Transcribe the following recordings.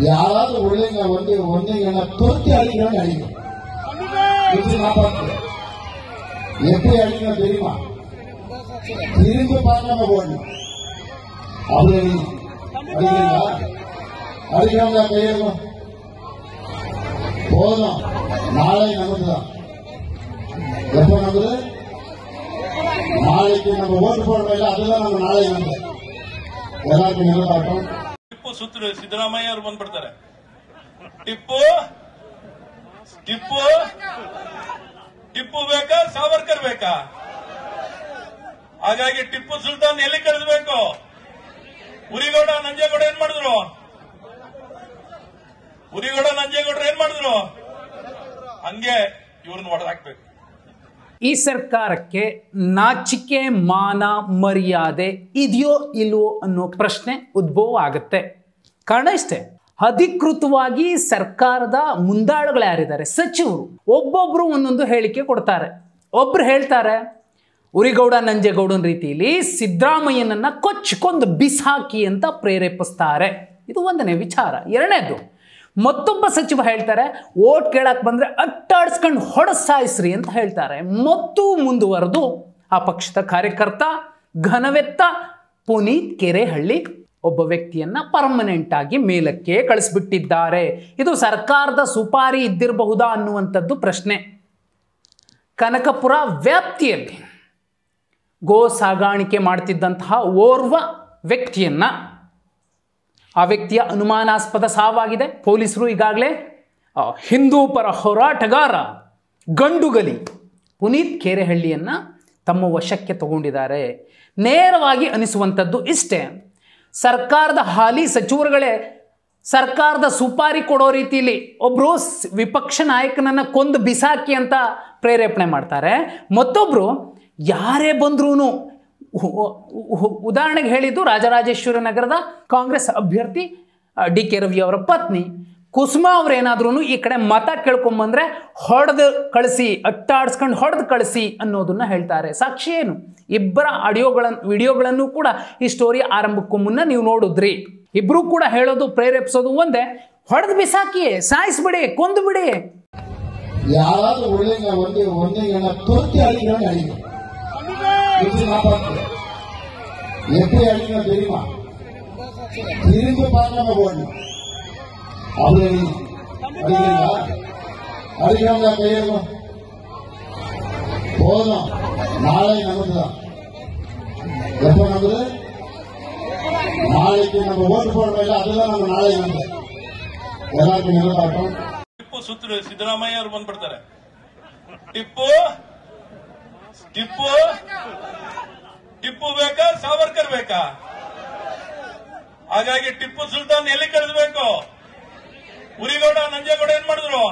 யாராவது ஒழுங்க வந்து ஒன்றுங்க துரத்தி அடிக்கணும்னு அடிக்கும் இது நான் பார்க்கிறேன். எப்படி அடிக்கணும் தெரியுமா திரும்பி பார்க்காம போடணும் அப்படி அடிக்கணும். அடிக்கிறீங்களா அடிக்கிறவங்க கையெழுக்கும் போதும் நாளை நமக்கு தான் எப்ப நமது நாளைக்கு நம்ம ஓட்டு போடுறோம் இல்ல அதுதான் நம்ம நாளை நமக்கு எல்லாருக்கும் நிலவாட்டம் ಟಿಪ್ಪು ಸುತ್ತಲೂ ಸಿದ್ದರಾಮಯ್ಯ ಅವರು ಬಂದ್ಬಿಡ್ತಾರೆ ಟಿಪ್ಪು ಟಿಪ್ಪು ಟಿಪ್ಪು ಬೇಕಾ ಸಾವರ್ಕರ್ ಬೇಕಾ ಹಾಗಾಗಿ ಟಿಪ್ಪು ಸುಲ್ತಾನ್ ಎಲ್ಲಿ ಕಳಿಸ್ಬೇಕು ಉರಿಗೌಡ ನಂಜೇಗೌಡ ಏನ್ ಮಾಡಿದ್ರು ಉರಿಗೌಡ ನಂಜೇಗೌಡರು ಏನ್ ಮಾಡಿದ್ರು ಹಂಗೆ ಇವ್ರನ್ನ ಹೊಡೆದಾಕ್ಬೇಕು ಈ ಸರ್ಕಾರಕ್ಕೆ ನಾಚಿಕೆ ಮಾನ ಮರ್ಯಾದೆ ಇದೆಯೋ ಇಲ್ವೋ ಅನ್ನೋ ಪ್ರಶ್ನೆ ಉದ್ಭವ ಆಗುತ್ತೆ ಕಾರಣ ಇಷ್ಟೇ ಅಧಿಕೃತವಾಗಿ ಸರ್ಕಾರದ ಮುಂದಾಳುಗಳು ಯಾರಿದ್ದಾರೆ ಸಚಿವರು ಒಬ್ಬೊಬ್ರು ಒಂದೊಂದು ಹೇಳಿಕೆ ಕೊಡ್ತಾರೆ ಒಬ್ರು ಹೇಳ್ತಾರೆ ಉರಿಗೌಡ ನಂಜೇಗೌಡನ ರೀತಿಯಲ್ಲಿ ಸಿದ್ದರಾಮಯ್ಯನನ್ನ ಕೊಚ್ಚಿಕೊಂದು ಬಿಸಾಕಿ ಅಂತ ಪ್ರೇರೇಪಿಸ್ತಾರೆ ಇದು ಒಂದನೇ ವಿಚಾರ ಎರಡನೇದು ಮತ್ತೊಬ್ಬ ಸಚಿವ ಹೇಳ್ತಾರೆ ಓಟ್ ಕೇಳಕ್ ಬಂದ್ರೆ ಅಟ್ಟಾಡ್ಸ್ಕೊಂಡು ಹೊಡಸಾಯಿಸ್ರಿ ಅಂತ ಹೇಳ್ತಾರೆ ಮತ್ತು ಮುಂದುವರೆದು ಆ ಪಕ್ಷದ ಕಾರ್ಯಕರ್ತ ಘನವೆತ್ತ ಪುನೀತ್ ಕೆರೆಹಳ್ಳಿ ಒಬ್ಬ ವ್ಯಕ್ತಿಯನ್ನ ಪರ್ಮನೆಂಟ್ ಆಗಿ ಮೇಲಕ್ಕೆ ಕಳಿಸ್ಬಿಟ್ಟಿದ್ದಾರೆ ಇದು ಸರ್ಕಾರದ ಸುಪಾರಿ ಇದ್ದಿರಬಹುದಾ ಅನ್ನುವಂಥದ್ದು ಪ್ರಶ್ನೆ ಕನಕಪುರ ವ್ಯಾಪ್ತಿಯಲ್ಲಿ ಗೋ ಸಾಗಾಣಿಕೆ ಮಾಡ್ತಿದ್ದಂತಹ ಓರ್ವ ವ್ಯಕ್ತಿಯನ್ನ ಆ ವ್ಯಕ್ತಿಯ ಅನುಮಾನಾಸ್ಪದ ಸಾವಾಗಿದೆ ಪೊಲೀಸರು ಈಗಾಗಲೇ ಆ, ಹಿಂದೂ ಪರ ಹೋರಾಟಗಾರ ಗಂಡುಗಲಿ ಪುನೀತ್ ಕೇರೆಹಳ್ಳಿಯನ್ನ ತಮ್ಮ ವಶಕ್ಕೆ ತಗೊಂಡಿದ್ದಾರೆ ನೇರವಾಗಿ ಅನಿಸುವಂಥದ್ದು ಇಷ್ಟೇ ಸರ್ಕಾರದ ಹಾಲಿ ಸಚಿವರುಗಳೇ ಸರ್ಕಾರದ ಸುಪಾರಿ ಕೊಡೋ ರೀತಿಯಲ್ಲಿ ಒಬ್ಬರು ವಿಪಕ್ಷ ನಾಯಕನನ್ನ ಕೊಂದು ಬಿಸಾಕಿ ಅಂತ ಪ್ರೇರೇಪಣೆ ಮಾಡ್ತಾರೆ ಮತ್ತೊಬ್ಬರು ಯಾರೇ ಬಂದ್ರೂ ಉದಾಹರಣೆಗೆ ಹೇಳಿದ್ದು ರಾಜರಾಜೇಶ್ವರಿ ನಗರದ ಕಾಂಗ್ರೆಸ್ ಅಭ್ಯರ್ಥಿ ಡಿ ಕೆ ರವಿ ಅವರ ಪತ್ನಿ ಕುಸುಮಾ ಅವ್ರೇನಾದ್ರೂ ಈ ಕಡೆ ಮತ ಕೇಳ್ಕೊಂಬಂದ್ರೆ ಹೊಡೆದು ಕಳಿಸಿ ಅಟ್ಟಾಡ್ಸ್ಕೊಂಡು ಹೊಡೆದು ಕಳಿಸಿ ಅನ್ನೋದನ್ನ ಹೇಳ್ತಾರೆ ಸಾಕ್ಷಿ ಏನು ಇಬ್ಬರ ಆಡಿಯೋಗಳನ್ನು ವಿಡಿಯೋಗಳನ್ನು ಕೂಡ ಈ ಸ್ಟೋರಿ ಆರಂಭಕ್ಕೂ ಮುನ್ನ ನೀವು ನೋಡಿದ್ರಿ ಇಬ್ರು ಕೂಡ ಹೇಳೋದು ಪ್ರೇರೇಪಿಸೋದು ಒಂದೇ ಹೊಡೆದು ಬಿಸಾಕಿ ಸಾಯಿಸ್ಬಿಡಿ ಕೊಂದು ಬಿಡಿ யாராவது ஒழுங்க வந்து ஒன்றுங்க துரத்தி அடிக்கணும்னு அடிக்கும் இது நான் பார்க்கிறேன். எப்படி அடிக்கணும் தெரியுமா திரும்பி பார்க்காம போடணும் அப்படி அடிக்கணும். அடிக்கிறீங்களா அடிக்கிறவங்க கையெழுக்கும் போதும் நாளை நமக்கு தான் எப்ப நமது நாளைக்கு நம்ம ஓட்டு போடுறோம் இல்ல அதுதான் நம்ம நாளை நமக்கு எல்லாருக்கும் நிலவாட்டம் ಟಿಪ್ಪು ಸುತ್ತಲೂ ಸಿದ್ದರಾಮಯ್ಯ ಅವರು ಬಂದ್ಬಿಡ್ತಾರೆ ಟಿಪ್ಪು ಟಿಪ್ಪು ಟಿಪ್ಪು ಬೇಕಾ ಸಾವರ್ಕರ್ ಬೇಕಾ ಹಾಗಾಗಿ ಟಿಪ್ಪು ಸುಲ್ತಾನ್ ಎಲ್ಲಿ ಕಳಿಸ್ಬೇಕು ಉರಿಗೌಡ ನಂಜೇಗೌಡ ಏನ್ ಮಾಡಿದ್ರು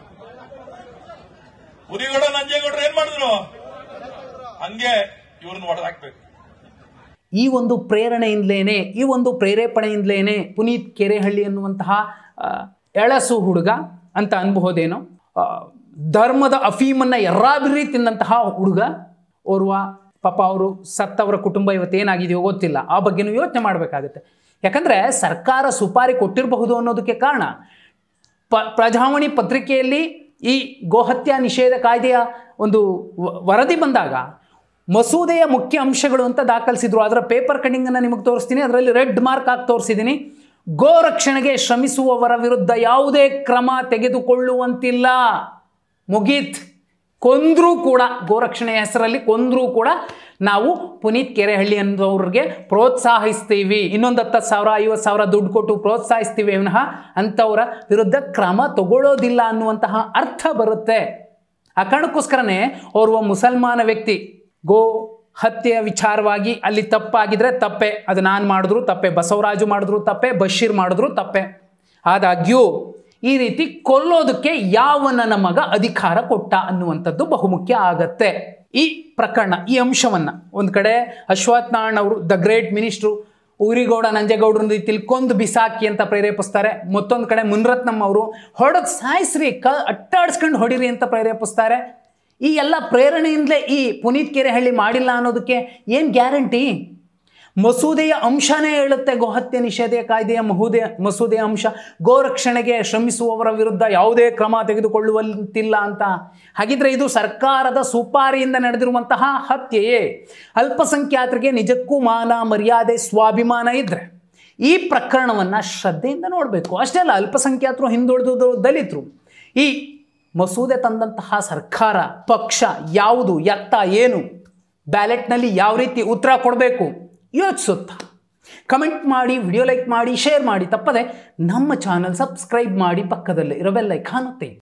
ಉರಿಗೌಡ ನಂಜೇಗೌಡರು ಏನ್ ಮಾಡಿದ್ರು ಹಂಗೆ ಇವ್ರನ್ನ ಹೊಡೆದಾಕ್ಬೇಕು ಈ ಒಂದು ಪ್ರೇರಣೆಯಿಂದಲೇನೆ ಈ ಒಂದು ಪ್ರೇರೇಪಣೆಯಿಂದಲೇನೆ ಪುನೀತ್ ಕೆರೆಹಳ್ಳಿ ಅನ್ನುವಂತಹ ಆ, ಎಳಸು ಹುಡುಗ ಅಂತ ಅನ್ಬಹುದೇನೋ ಆ, ಧರ್ಮದ ಅಫೀಮನ್ನ ಎರ್ರಾಬಿರಿ ತಿಂದಂತಹ ಹುಡುಗ ಓರ್ವ ಪಾಪ ಅವರು ಸತ್ತವರ ಕುಟುಂಬ ಇವತ್ತೇನಾಗಿದೆಯೋ ಗೊತ್ತಿಲ್ಲ ಆ ಬಗ್ಗೆನೂ ಯೋಚನೆ ಮಾಡಬೇಕಾಗುತ್ತೆ ಯಾಕಂದ್ರೆ ಸರ್ಕಾರ ಸುಪಾರಿ ಕೊಟ್ಟಿರಬಹುದು ಅನ್ನೋದಕ್ಕೆ ಕಾರಣ ಪ ಪ್ರಜಾವಾಣಿ ಪತ್ರಿಕೆಯಲ್ಲಿ ಈ ಗೋಹತ್ಯಾ ನಿಷೇಧ ಕಾಯ್ದೆಯ ಒಂದು ವ- ವರದಿ ಬಂದಾಗ ಮಸೂದೆಯ ಮುಖ್ಯ ಅಂಶಗಳು ಅಂತ ದಾಖಲಿಸಿದ್ರು ಅದರ ಪೇಪರ್ ಕಟಿಂಗನ್ನು ನಿಮಗೆ ತೋರಿಸ್ತೀನಿ ಅದರಲ್ಲಿ ರೆಡ್ ಮಾರ್ಕ್ ಹಾಕಿ ತೋರಿಸಿದ್ದೀನಿ ಗೋ ರಕ್ಷಣೆಗೆ ಶ್ರಮಿಸುವವರ ವಿರುದ್ಧ ಯಾವುದೇ ಕ್ರಮ ತೆಗೆದುಕೊಳ್ಳುವಂತಿಲ್ಲ ಮುಗೀತ್ ಕೊಂದ್ರೂ ಕೂಡ ಗೋರಕ್ಷಣೆಯ ಹೆಸರಲ್ಲಿ ಕೊಂದ್ರೂ ಕೂಡ ನಾವು ಪುನೀತ್ ಕೆರೆಹಳ್ಳಿ ಅನ್ನೋರಿಗೆ ಪ್ರೋತ್ಸಾಹಿಸ್ತೀವಿ ಇನ್ನೊಂದು ಹತ್ತು ಸಾವಿರ ಐವತ್ತು ಸಾವಿರ ದುಡ್ಡು ಕೊಟ್ಟು ಪ್ರೋತ್ಸಾಹಿಸ್ತೀವಿ ವಿನಃ ಅಂಥವರ ವಿರುದ್ಧ ಕ್ರಮ ತಗೊಳ್ಳೋದಿಲ್ಲ ಅನ್ನುವಂತಹ ಅರ್ಥ ಬರುತ್ತೆ ಆ ಕಾರಣಕ್ಕೋಸ್ಕರನೇ ಓರ್ವ ಮುಸಲ್ಮಾನ ವ್ಯಕ್ತಿ ಗೋ ಹತ್ಯೆಯ ವಿಚಾರವಾಗಿ ಅಲ್ಲಿ ತಪ್ಪಾಗಿದ್ರೆ ತಪ್ಪೆ ಅದು ನಾನು ಮಾಡಿದ್ರು ತಪ್ಪೆ ಬಸವರಾಜು ಮಾಡಿದ್ರು ತಪ್ಪೆ ಬಶೀರ್ ಮಾಡಿದ್ರು ತಪ್ಪೆ ಆದಾಗ್ಯೂ ಈ ರೀತಿ ಕೊಲ್ಲೋದಕ್ಕೆ ಯಾವನ ಮಗ ಅಧಿಕಾರ ಕೊಟ್ಟ ಅನ್ನುವಂಥದ್ದು ಬಹುಮುಖ್ಯ ಆಗತ್ತೆ ಈ ಪ್ರಕರಣ ಈ ಅಂಶವನ್ನ ಒಂದು ಕಡೆ ಅಶ್ವಥ್ ನಾರಾಯಣ್ ಅವರು ದ ಗ್ರೇಟ್ ಮಿನಿಸ್ಟ್ರು ಊರಿಗೌಡ ನಂಜೇಗೌಡರ ರೀತಿಲಿ ಕೊಂದು ಬಿಸಾಕಿ ಅಂತ ಪ್ರೇರೇಪಿಸ್ತಾರೆ ಮತ್ತೊಂದು ಕಡೆ ಮುನ್ರತ್ನಮ್ ಅವರು ಹೊಡೆದ್ ಸಾಯಿಸ್ರಿ ಕ ಅಟ್ಟಾಡ್ಸ್ಕೊಂಡು ಹೊಡಿರಿ ಅಂತ ಪ್ರೇರೇಪಿಸ್ತಾರೆ ಈ ಎಲ್ಲ ಪ್ರೇರಣೆಯಿಂದಲೇ ಈ ಪುನೀತ್ ಕೆರೆಹಳ್ಳಿ ಮಾಡಿಲ್ಲ ಅನ್ನೋದಕ್ಕೆ ಏನು ಗ್ಯಾರಂಟಿ ಮಸೂದೆಯ ಅಂಶನೇ ಹೇಳುತ್ತೆ ಗೋಹತ್ಯೆ ನಿಷೇಧ ಕಾಯ್ದೆಯ ಮಹೂದೆ ಮಸೂದೆಯ ಅಂಶ ಗೋರಕ್ಷಣೆಗೆ ಶ್ರಮಿಸುವವರ ವಿರುದ್ಧ ಯಾವುದೇ ಕ್ರಮ ತೆಗೆದುಕೊಳ್ಳುವಂತಿಲ್ಲ ಅಂತ ಹಾಗಿದ್ರೆ ಇದು ಸರ್ಕಾರದ ಸುಪಾರಿಯಿಂದ ನಡೆದಿರುವಂತಹ ಹತ್ಯೆಯೇ ಅಲ್ಪಸಂಖ್ಯಾತರಿಗೆ ನಿಜಕ್ಕೂ ಮಾನ ಮರ್ಯಾದೆ ಸ್ವಾಭಿಮಾನ ಇದ್ರೆ ಈ ಪ್ರಕರಣವನ್ನು ಶ್ರದ್ಧೆಯಿಂದ ನೋಡಬೇಕು ಅಷ್ಟೇ ಅಲ್ಲ ಅಲ್ಪಸಂಖ್ಯಾತರು ಹಿಂದುಳಿದು ದಲಿತರು ಈ ಮಸೂದೆ ತಂದಂತಹ ಸರ್ಕಾರ ಪಕ್ಷ ಯಾವುದು ಎತ್ತ ಏನು ಬ್ಯಾಲೆಟ್ನಲ್ಲಿ ಯಾವ ರೀತಿ ಉತ್ತರ ಕೊಡಬೇಕು ಯೋಚಿಸುತ್ತಾ ಕಮೆಂಟ್ ಮಾಡಿ ವಿಡಿಯೋ ಲೈಕ್ ಮಾಡಿ ಶೇರ್ ಮಾಡಿ ತಪ್ಪದೆ ನಮ್ಮ ಚಾನಲ್ ಸಬ್ಸ್ಕ್ರೈಬ್ ಮಾಡಿ ಪಕ್ಕದಲ್ಲೇ ಇರೋ ಬೆಲ್ ಐಕಾನ್ ಒತ್ತಿ